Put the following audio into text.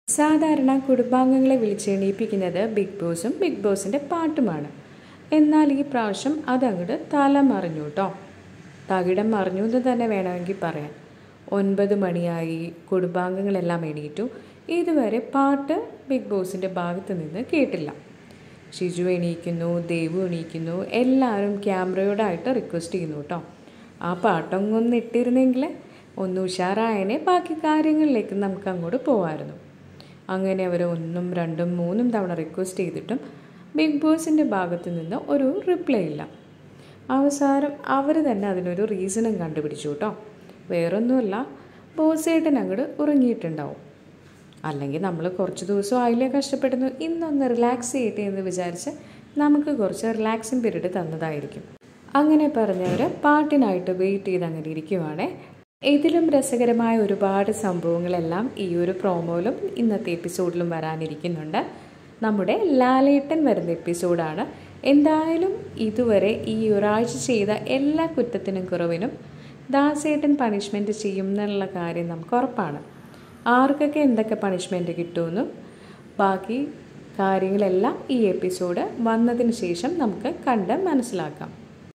സാധാരണ കുടുംബാംഗങ്ങളെ വിളിച്ചെണീപ്പിക്കുന്നത് big ബോസും big ബോസിൻ്റെ പാട്ടുമാണ് എന്നാൽ ഈ പ്രാവശ്യം അതങ്ങോട്ട് തല മറിഞ്ഞു കേട്ടോ തകിടം മറിഞ്ഞു എന്ന് തന്നെ വേണമെങ്കിൽ പറയാം ഒൻപത് മണിയായി കുടുംബാംഗങ്ങളെല്ലാം എണീറ്റു ഇതുവരെ പാട്ട് ബിഗ് ബോസിൻ്റെ ഭാഗത്ത് നിന്ന് കേട്ടില്ല ഷിജു എണീക്കുന്നു ദേവു എണീക്കുന്നു എല്ലാവരും ക്യാമറയോടായിട്ട് റിക്വസ്റ്റ് ചെയ്യുന്നു കേട്ടോ ആ പാട്ടൊന്നൊന്ന് ഇട്ടിരുന്നെങ്കിൽ ഒന്ന് ഉഷാറായനെ ബാക്കി കാര്യങ്ങളിലേക്ക് നമുക്ക് അങ്ങോട്ട് പോകാമായിരുന്നു അങ്ങനെ അവർ ഒന്നും രണ്ടും മൂന്നും തവണ റിക്വസ്റ്റ് ചെയ്തിട്ടും ബിഗ് ബോസിൻ്റെ ഭാഗത്ത് നിന്ന് ഒരു റിപ്ലൈ ഇല്ല അവസാനം അവർ തന്നെ അതിനൊരു റീസണും കണ്ടുപിടിച്ചു കേട്ടോ വേറൊന്നുമല്ല ബോസേട്ടൻ അങ്ങോട്ട് ഉറങ്ങിയിട്ടുണ്ടാവും അല്ലെങ്കിൽ നമ്മൾ കുറച്ച് ദിവസം ആയില്ലേ കഷ്ടപ്പെടുന്നു ഇന്നൊന്ന് റിലാക്സ് ചെയ്യട്ടെ എന്ന് വിചാരിച്ച് നമുക്ക് കുറച്ച് റിലാക്സിങ് പീരീഡ് തന്നതായിരിക്കും അങ്ങനെ പറഞ്ഞവർ പാട്ടിനായിട്ട് വെയിറ്റ് ചെയ്ത് അങ്ങനെ ഇരിക്കുവാണേ ഇതിലും രസകരമായ ഒരുപാട് സംഭവങ്ങളെല്ലാം ഈ ഒരു പ്രോമോയിലും ഇന്നത്തെ എപ്പിസോഡിലും വരാനിരിക്കുന്നുണ്ട് നമ്മുടെ ലാലേട്ടൻ വരുന്ന എപ്പിസോഡാണ് എന്തായാലും ഇതുവരെ ഈ ഒരാഴ്ച ചെയ്ത എല്ലാ കുറ്റത്തിനും കുറവിനും ദാസേട്ടൻ പണിഷ്മെൻറ്റ് ചെയ്യും എന്നുള്ള കാര്യം നമുക്ക് ഉറപ്പാണ് ആർക്കൊക്കെ എന്തൊക്കെ പണിഷ്മെൻറ്റ് കിട്ടുമെന്നും ബാക്കി കാര്യങ്ങളെല്ലാം ഈ എപ്പിസോഡ് വന്നതിന് ശേഷം നമുക്ക് കണ്ട് മനസ്സിലാക്കാം